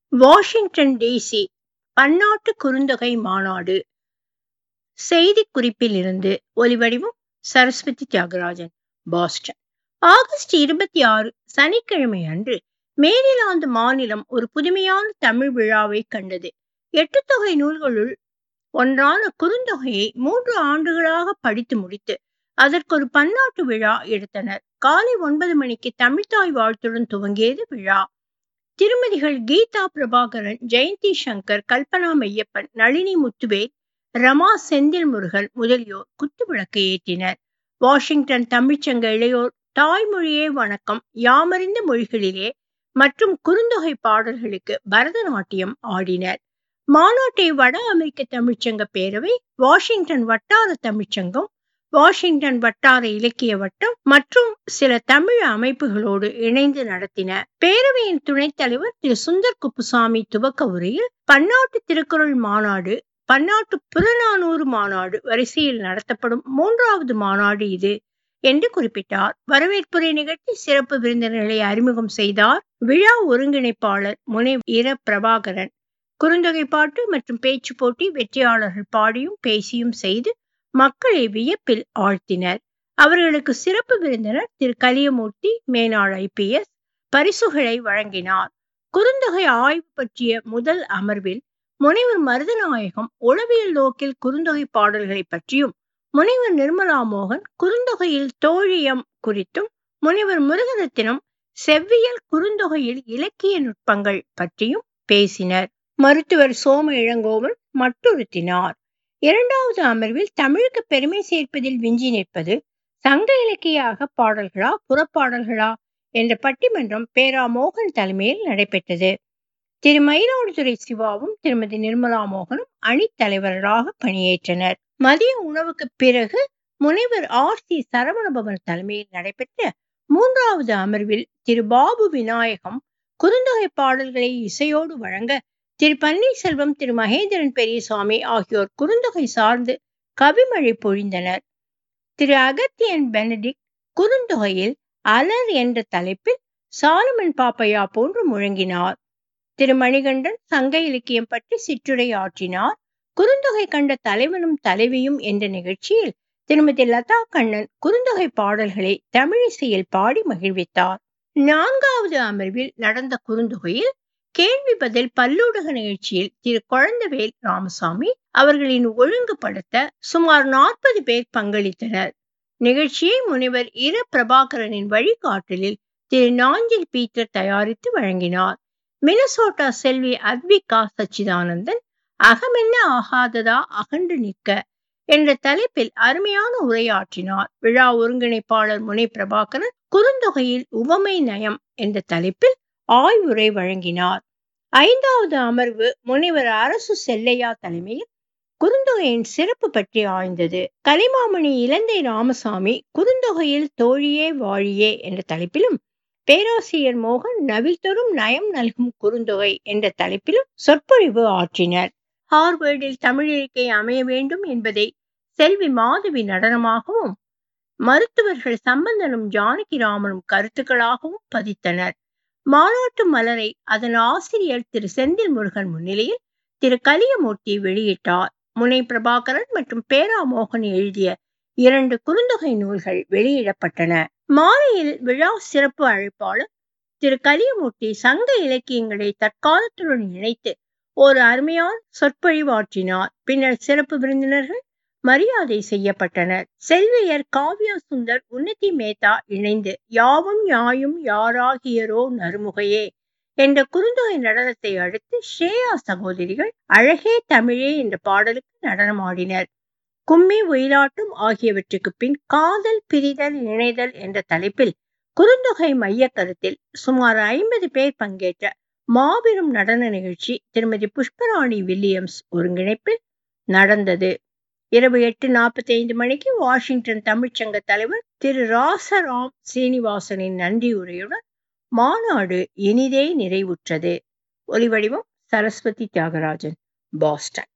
Washington DC பன்னாட்டு குறுந்தொகை மாநாடு செய்திக் குறிப்பிலிருந்து ஒலிவடிவம் சரஸ்வதி தியாகராஜன் பாஸ்டன் ஆகஸ்ட் இருபத்தி ஆறு சனிக்கிழமை அன்று மேரிலாந்து மாநிலம் ஒரு புதுமையான தமிழ் விழாவை கண்டது எட்டு தொகை நூல்களுள் ஒன்றான குறுந்தொகையை மூன்று ஆண்டுகளாக படித்து முடித்து அதற்கு ஒரு பன்னாட்டு விழா எடுத்தனர் காலை ஒன்பது மணிக்கு தமிழ்தாய் வாழ்த்துடன் துவங்கியது விழா திருமதிகள் கீதா பிரபாகரன் ஜெயந்தி சங்கர் கல்பனா மையப்பன் நளினி முத்துவேல் ரமா செந்தில் முருகன் முதலியோர் குத்துவிளக்கு ஏற்றினர் வாஷிங்டன் தமிழ்ச்சங்க இளையோர் தாய்மொழியே வணக்கம் யாமறிந்த மொழிகளிலே மற்றும் குறுந்தொகை பாடல்களுக்கு பரதநாட்டியம் ஆடினர் மாநாட்டை வட அமெரிக்க தமிழ்ச்சங்க பேரவை வாஷிங்டன் வட்டார தமிழ்ச்சங்கம் வாஷிங்டன் வட்டார இலக்கிய வட்டம் மற்றும் சில தமிழ் அமைப்புகளோடு இணைந்து நடத்தின பேரவையின் துணைத் தலைவர் திரு சுந்தர் குப்புசாமி துவக்க உரையில் பன்னாட்டு திருக்குறள் மாநாடு பன்னாட்டு புறநானூறு மாநாடு வரிசையில் நடத்தப்படும் மூன்றாவது மாநாடு இது என்று குறிப்பிட்டார் வரவேற்புரை நிகழ்ச்சி சிறப்பு விருந்தினர்களை அறிமுகம் செய்தார் விழா ஒருங்கிணைப்பாளர் முனை இர பிரபாகரன் குறுந்தொகை பாட்டு மற்றும் பேச்சு போட்டி வெற்றியாளர்கள் பாடியும் பேசியும் செய்து மக்களை வியப்பில் ஆழ்த்தினர் அவர்களுக்கு சிறப்பு விருந்தினர் திரு கலியமூர்த்தி மேனாள் ஐபிஎஸ் பரிசுகளை வழங்கினார் குறுந்தொகை ஆய்வு பற்றிய முதல் அமர்வில் முனைவர் மருதநாயகம் உளவியல் நோக்கில் குறுந்தொகை பாடல்களை பற்றியும் முனைவர் நிர்மலா மோகன் குறுந்தொகையில் தோழியம் குறித்தும் முனைவர் முருகரத்தினம் செவ்வியல் குறுந்தொகையில் இலக்கிய நுட்பங்கள் பற்றியும் பேசினர் மருத்துவர் சோம இளங்கோவன் மட்டுறுத்தினார் இரண்டாவது அமர்வில் தமிழுக்கு பெருமை சேர்ப்பதில் விஞ்சி நிற்பது சங்க இலக்கிய அகப்பாடல்களா புறப்பாடல்களா என்ற பட்டிமன்றம் பேரா மோகன் தலைமையில் நடைபெற்றது திரு மயிலாடுதுறை சிவாவும் திருமதி நிர்மலா மோகனும் அணித் தலைவர்களாக பணியேற்றனர் மதிய உணவுக்கு பிறகு முனைவர் ஆர் சி சரவணபவன் தலைமையில் நடைபெற்ற மூன்றாவது அமர்வில் திரு பாபு விநாயகம் குறுந்தொகை பாடல்களை இசையோடு வழங்க திரு பன்னீர்செல்வம் திரு மகேந்திரன் பெரியசாமி ஆகியோர் குறுந்தொகை சார்ந்து கவிமழை பொழிந்தனர் திரு அகத்தியன் பெனடிக் குறுந்தொகையில் அலர் என்ற தலைப்பில் சாலமன் பாப்பையா போன்று முழங்கினார் திரு மணிகண்டன் சங்க இலக்கியம் பற்றி சிற்றுரை ஆற்றினார் குறுந்தொகை கண்ட தலைவனும் தலைவியும் என்ற நிகழ்ச்சியில் திருமதி லதா கண்ணன் குறுந்தொகை பாடல்களை தமிழிசையில் பாடி மகிழ்வித்தார் நான்காவது அமர்வில் நடந்த குறுந்தொகையில் கேள்வி பதில் பல்லூடக நிகழ்ச்சியில் திரு குழந்தவேல் ராமசாமி அவர்களின் ஒழுங்குபடுத்த சுமார் நாற்பது பேர் பங்களித்தனர் நிகழ்ச்சியை முனைவர் இர பிரபாகரனின் வழிகாட்டலில் திரு நாஞ்சில் பீட்டர் தயாரித்து வழங்கினார் மினசோட்டா செல்வி அத்விகா சச்சிதானந்தன் அகமென்ன ஆகாததா அகன்று நிற்க என்ற தலைப்பில் அருமையான உரையாற்றினார் விழா ஒருங்கிணைப்பாளர் முனை பிரபாகரன் குறுந்தொகையில் உவமை நயம் என்ற தலைப்பில் ஆய்வுரை வழங்கினார் ஐந்தாவது அமர்வு முனைவர் அரசு செல்லையா தலைமையில் குறுந்தொகையின் சிறப்பு பற்றி ஆய்ந்தது கலிமாமணி இலந்தை ராமசாமி குறுந்தொகையில் தோழியே வாழியே என்ற தலைப்பிலும் பேராசிரியர் மோகன் நவில்தொரும் நயம் நல்கும் குறுந்தொகை என்ற தலைப்பிலும் சொற்பொழிவு ஆற்றினர் ஹார்வர்டில் தமிழ் இருக்கை அமைய வேண்டும் என்பதை செல்வி மாதவி நடனமாகவும் மருத்துவர்கள் சம்பந்தனும் ஜானகிராமனும் கருத்துக்களாகவும் பதித்தனர் மாநாட்டு மலரை அதன் ஆசிரியர் திரு செந்தில் முருகன் முன்னிலையில் திரு கலியமூர்த்தி வெளியிட்டார் முனை பிரபாகரன் மற்றும் பேரா மோகன் எழுதிய இரண்டு குறுந்தொகை நூல்கள் வெளியிடப்பட்டன மாலையில் விழா சிறப்பு அழைப்பாளர் திரு கலியமூர்த்தி சங்க இலக்கியங்களை தற்காலத்துடன் இணைத்து ஒரு அருமையான சொற்பொழிவாற்றினார் பின்னர் சிறப்பு விருந்தினர்கள் மரியாதை செய்யப்பட்டனர் செல்வியர் காவ்யா சுந்தர் உன்னதி மேத்தா இணைந்து யாவும் யாயும் யாராகியரோ நறுமுகையே என்ற குறுந்தொகை நடனத்தை அடுத்து ஸ்ரேயா சகோதரிகள் அழகே தமிழே என்ற பாடலுக்கு நடனமாடினர் கும்மி ஒயிலாட்டம் ஆகியவற்றுக்கு பின் காதல் பிரிதல் இணைதல் என்ற தலைப்பில் குறுந்தொகை மைய கருத்தில் சுமார் ஐம்பது பேர் பங்கேற்ற மாபெரும் நடன நிகழ்ச்சி திருமதி புஷ்பராணி வில்லியம்ஸ் ஒருங்கிணைப்பில் நடந்தது இரவு எட்டு நாற்பத்தி ஐந்து மணிக்கு வாஷிங்டன் தமிழ்ச்சங்க தலைவர் திரு ராசராம் சீனிவாசனின் நன்றி உரையுடன் மாநாடு இனிதே நிறைவுற்றது ஒலிவடிவம் சரஸ்வதி தியாகராஜன் பாஸ்டன்